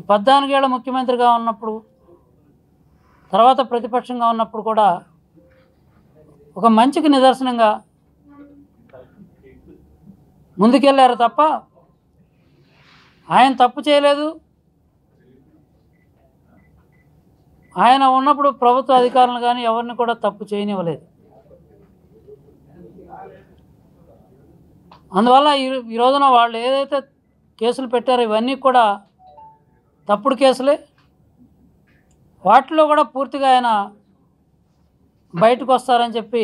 ఈ పద్నాలుగేళ్ల ముఖ్యమంత్రిగా ఉన్నప్పుడు తర్వాత ప్రతిపక్షంగా ఉన్నప్పుడు కూడా ఒక మంచికి నిదర్శనంగా ముందుకెళ్ళారు తప్ప ఆయన తప్పు చేయలేదు ఆయన ఉన్నప్పుడు ప్రభుత్వ అధికారులు కానీ ఎవరిని కూడా తప్పు చేయనివ్వలేదు అందువల్ల ఈ ఈ రోజున వాళ్ళు ఏదైతే కేసులు పెట్టారో ఇవన్నీ కూడా తప్పుడు కేసులే వాటిలో కూడా పూర్తిగా ఆయన బయటకు వస్తారని చెప్పి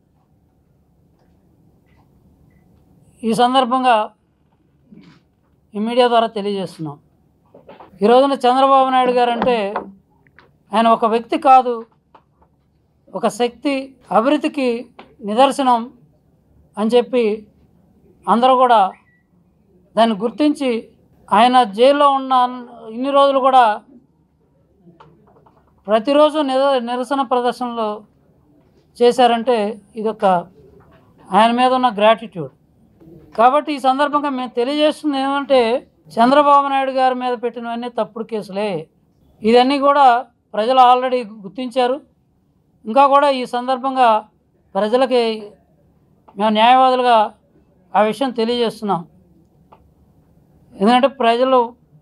ఈ సందర్భంగా ఈ మీడియా ద్వారా తెలియజేస్తున్నాం ఈ రోజున చంద్రబాబు నాయుడు గారు అంటే ఆయన ఒక వ్యక్తి కాదు ఒక శక్తి అభివృద్ధికి నిదర్శనం అని చెప్పి అందరూ కూడా దాన్ని గుర్తించి ఆయన జైల్లో ఉన్న ఇన్ని రోజులు కూడా ప్రతిరోజు నిర నిరసన ప్రదర్శనలు చేశారంటే ఇదొక ఆయన మీద ఉన్న గ్రాటిట్యూడ్ కాబట్టి ఈ సందర్భంగా మేము తెలియజేస్తుంది ఏమంటే చంద్రబాబు నాయుడు గారి మీద పెట్టినవన్నీ తప్పుడు కేసులే ఇవన్నీ కూడా ప్రజలు ఆల్రెడీ గుర్తించారు ఇంకా కూడా ఈ సందర్భంగా ప్రజలకి మేము న్యాయవాదులుగా ఆ విషయం తెలియజేస్తున్నాం ఎందుకంటే ప్రజలు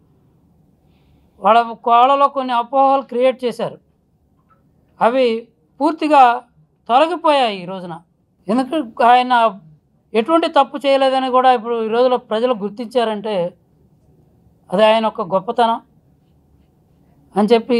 వాళ్ళ కోళ్ళలో కొన్ని అపోహలు క్రియేట్ చేశారు అవి పూర్తిగా తొలగిపోయాయి ఈ రోజున ఎందుకంటే ఆయన ఎటువంటి తప్పు చేయలేదని కూడా ఇప్పుడు ఈ రోజులో ప్రజలు గుర్తించారంటే అది ఆయన ఒక గొప్పతనం అని చెప్పి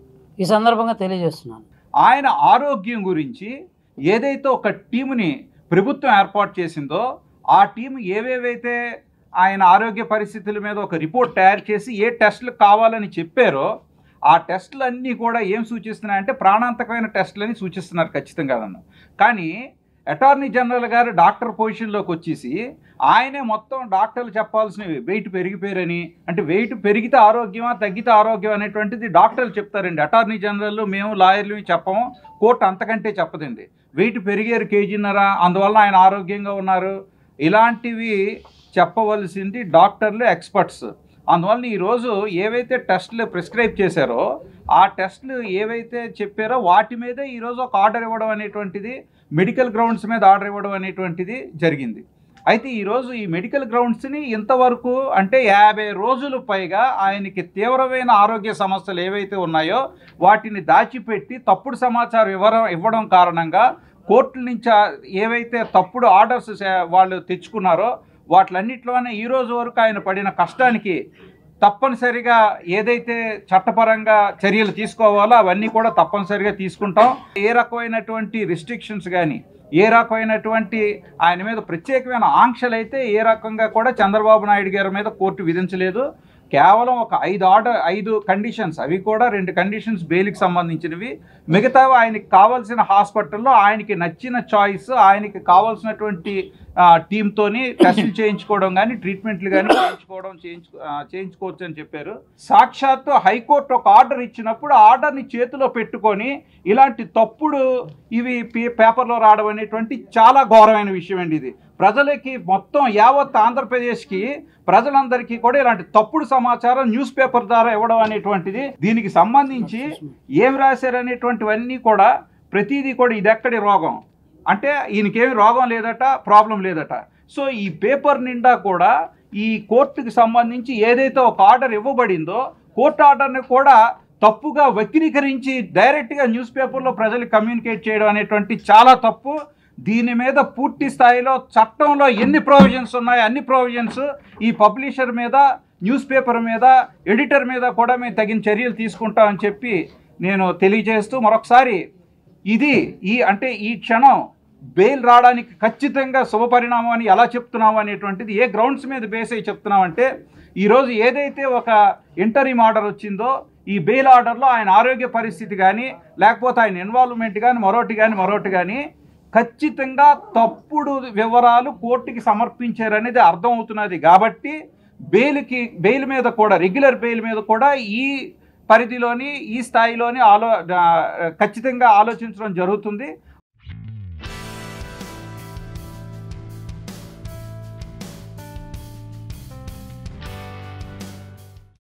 ఈ సందర్భంగా తెలియజేస్తున్నాను ఆయన ఆరోగ్యం గురించి ఏదైతే ఒక టీముని ప్రభుత్వం ఏర్పాటు చేసిందో ఆ టీం ఏవేవైతే ఆయన ఆరోగ్య పరిస్థితుల మీద ఒక రిపోర్ట్ తయారు చేసి ఏ టెస్టులు కావాలని చెప్పారో ఆ టెస్టులు అన్నీ కూడా ఏం సూచిస్తున్నాయంటే ప్రాణాంతకమైన టెస్టులని సూచిస్తున్నారు ఖచ్చితంగా నన్ను కానీ అటార్నీ జనరల్ గారు డాక్టర్ పొజిషన్లోకి వచ్చేసి ఆయనే మొత్తం డాక్టర్లు చెప్పాల్సినవి వెయిట్ పెరిగిపోయారని అంటే వెయిట్ పెరిగితే ఆరోగ్యమా తగ్గితే ఆరోగ్యం అనేటువంటిది డాక్టర్లు చెప్తారండి అటార్నీ జనరల్ మేము లాయర్లు చెప్పము కోర్టు అంతకంటే చెప్పదండి వెయిట్ పెరిగారు కేజీన్నర అందువల్ల ఆయన ఆరోగ్యంగా ఉన్నారు ఇలాంటివి చెప్పవలసింది డాక్టర్లు ఎక్స్పర్ట్స్ అందువల్ల ఈరోజు ఏవైతే టెస్టులు ప్రిస్క్రైబ్ చేశారో ఆ టెస్టులు ఏవైతే చెప్పారో వాటి మీదే ఈరోజు ఒక ఆర్డర్ ఇవ్వడం అనేటువంటిది మెడికల్ గ్రౌండ్స్ మీద ఆర్డర్ ఇవ్వడం అనేటువంటిది జరిగింది అయితే ఈరోజు ఈ మెడికల్ గ్రౌండ్స్ని ఇంతవరకు అంటే యాభై రోజులు పైగా ఆయనకి తీవ్రమైన ఆరోగ్య సమస్యలు ఏవైతే ఉన్నాయో వాటిని దాచిపెట్టి తప్పుడు సమాచారం ఇవ్వడం ఇవ్వడం కారణంగా కోర్టుల నుంచి ఆ- ఏవైతే తప్పుడు ఆర్డర్స్ వాళ్ళు తెచ్చుకున్నారో వాటిలన్నింటిలోనే ఈ రోజు వరకు ఆయన పడిన కష్టానికి తప్పనిసరిగా ఏదైతే చట్టపరంగా చర్యలు తీసుకోవాలో అవన్నీ కూడా తప్పనిసరిగా తీసుకుంటాం ఏ రకమైనటువంటి రిస్ట్రిక్షన్స్ కానీ ఏ రకమైనటువంటి ఆయన మీద ప్రత్యేకమైన ఆంక్షలు అయితే ఏ రకంగా కూడా చంద్రబాబు నాయుడు గారి మీద కోర్టు విధించలేదు కేవలం ఒక ఐదు ఆర్డర్ ఐదు కండిషన్స్ అవి కూడా రెండు కండిషన్స్ బెయిల్కి సంబంధించినవి మిగతా ఆయనకి కావాల్సిన హాస్పిటల్లో ఆయనకి నచ్చిన చాయిస్ ఆయనకి కావాల్సినటువంటి టీంతోని టెస్టులు చేయించుకోవడం కానీ ట్రీట్మెంట్లు కానీ చేయించుకోవడం చేయించు ఆ, చేయించుకోవచ్చు అని చెప్పారు సాక్షాత్తు హైకోర్టు ఒక ఆర్డర్ ఇచ్చినప్పుడు ఆ ఆర్డర్ని చేతిలో పెట్టుకొని ఇలాంటి తప్పుడు ఇవి పే- పేపర్లో రావడం అనేటువంటి చాలా ఘోరమైన విషయం అండి ఇది ప్రజలకి మొత్తం యావత్ ఆంధ్రప్రదేశ్కి ప్రజలందరికీ కూడా ఇలాంటి తప్పుడు సమాచారం న్యూస్ పేపర్ ద్వారా ఇవ్వడం అనేటువంటిది దీనికి సంబంధించి ఏం రాశారు అనేటువంటివన్నీ కూడా ప్రతిదీ కూడా ఇది ఎక్కడి రోగం అంటే ఈయనకేమి రోగం లేదట ప్రాబ్లం లేదట సో ఈ పేపర్ నిండా కూడా ఈ కోర్టుకి సంబంధించి ఏదైతే ఒక ఆర్డర్ ఇవ్వబడిందో కోర్టు ఆర్డర్ని కూడా తప్పుగా వక్రీకరించి డైరెక్ట్గా న్యూస్ పేపర్లో ప్రజలకు కమ్యూనికేట్ చేయడం అనేటువంటి చాలా తప్పు దీని మీద పూర్తి స్థాయిలో చట్టంలో ఎన్ని ప్రొవిజన్స్ ఉన్నాయో అన్ని ప్రొవిజన్స్ ఈ పబ్లిషర్ మీద న్యూస్ పేపర్ మీద ఎడిటర్ మీద కూడా మేము తగిన చర్యలు తీసుకుంటామని చెప్పి నేను తెలియజేస్తూ మరొకసారి ఇది ఈ అంటే ఈ క్షణం బెయిల్ రావడానికి ఖచ్చితంగా శుభపరిణామం అని ఎలా చెప్తున్నాము అనేటువంటిది ఏ గ్రౌండ్స్ మీద బేస్ అయి చెప్తున్నామంటే ఈరోజు ఏదైతే ఒక ఇంటరీమ్ ఆర్డర్ వచ్చిందో ఈ బెయిల్ ఆర్డర్లో ఆయన ఆరోగ్య పరిస్థితి కానీ లేకపోతే ఆయన ఇన్వాల్వ్మెంట్ కానీ మరొకటి కానీ మరొకటి కానీ ఖచ్చితంగా తప్పుడు వివరాలు కోర్టుకి సమర్పించారనేది అర్థమవుతున్నది కాబట్టి బెయిల్కి బెయిల్ మీద కూడా రెగ్యులర్ బెయిల్ మీద కూడా ఈ పరిధిలోని ఈ స్థాయిలోని ఆలో ఆ, ఖచ్చితంగా ఆలోచించడం జరుగుతుంది